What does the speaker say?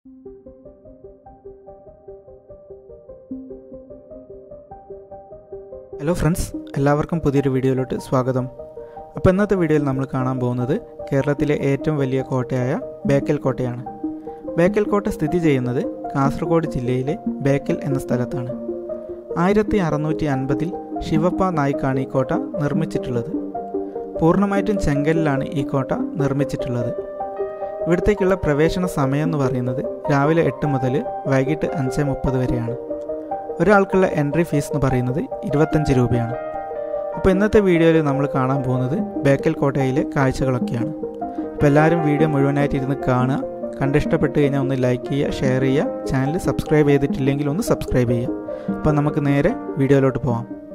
hello friends എല്ലാവർക്കും പുതിയൊരു വീഡിയോയിലോട്ട് സ്വാഗതം അപ്പോൾ ഇന്നത്തെ വീഡിയോയിൽ നമ്മൾ കാണാൻ പോകുന്നത് കേരളത്തിലെ ഏറ്റവും വലിയ കോട്ടയായ ബേക്കൽ കോട്ടയാണ് ബേക്കൽ കോട്ട സ്ഥിതി ചെയ്യുന്നത് കാസർഗോഡ് ജില്ലയിലെ ബേക്കൽ എന്ന സ്ഥലത്താണ് ആയിരത്തി അറുന്നൂറ്റി അൻപതിൽ ശിവപ്പ നായിക്കാണ് ഈ കോട്ട നിർമ്മിച്ചിട്ടുള്ളത് പൂർണ്ണമായിട്ടും ചെങ്കലിലാണ് ഈ കോട്ട നിർമ്മിച്ചിട്ടുള്ളത് ഇവിടത്തേക്കുള്ള പ്രവേശന സമയം എന്ന് പറയുന്നത് രാവിലെ എട്ട് മുതൽ വൈകിട്ട് അഞ്ച് മുപ്പത് വരെയാണ് ഒരാൾക്കുള്ള എൻട്രി ഫീസ് എന്ന് പറയുന്നത് ഇരുപത്തഞ്ച് രൂപയാണ് അപ്പോൾ ഇന്നത്തെ വീഡിയോയിൽ നമ്മൾ കാണാൻ പോകുന്നത് ബേക്കൽ കോട്ടയിലെ കാഴ്ചകളൊക്കെയാണ് അപ്പോൾ എല്ലാവരും വീഡിയോ മുഴുവനായിട്ട് ഇരുന്ന് കാണുക കണ്ടിഷ്ടപ്പെട്ട് കഴിഞ്ഞാൽ ഒന്ന് ലൈക്ക് ചെയ്യുക ഷെയർ ചെയ്യുക ചാനൽ സബ്സ്ക്രൈബ് ചെയ്തിട്ടില്ലെങ്കിൽ ഒന്ന് സബ്സ്ക്രൈബ് ചെയ്യുക അപ്പോൾ നമുക്ക് നേരെ വീഡിയോയിലോട്ട് പോകാം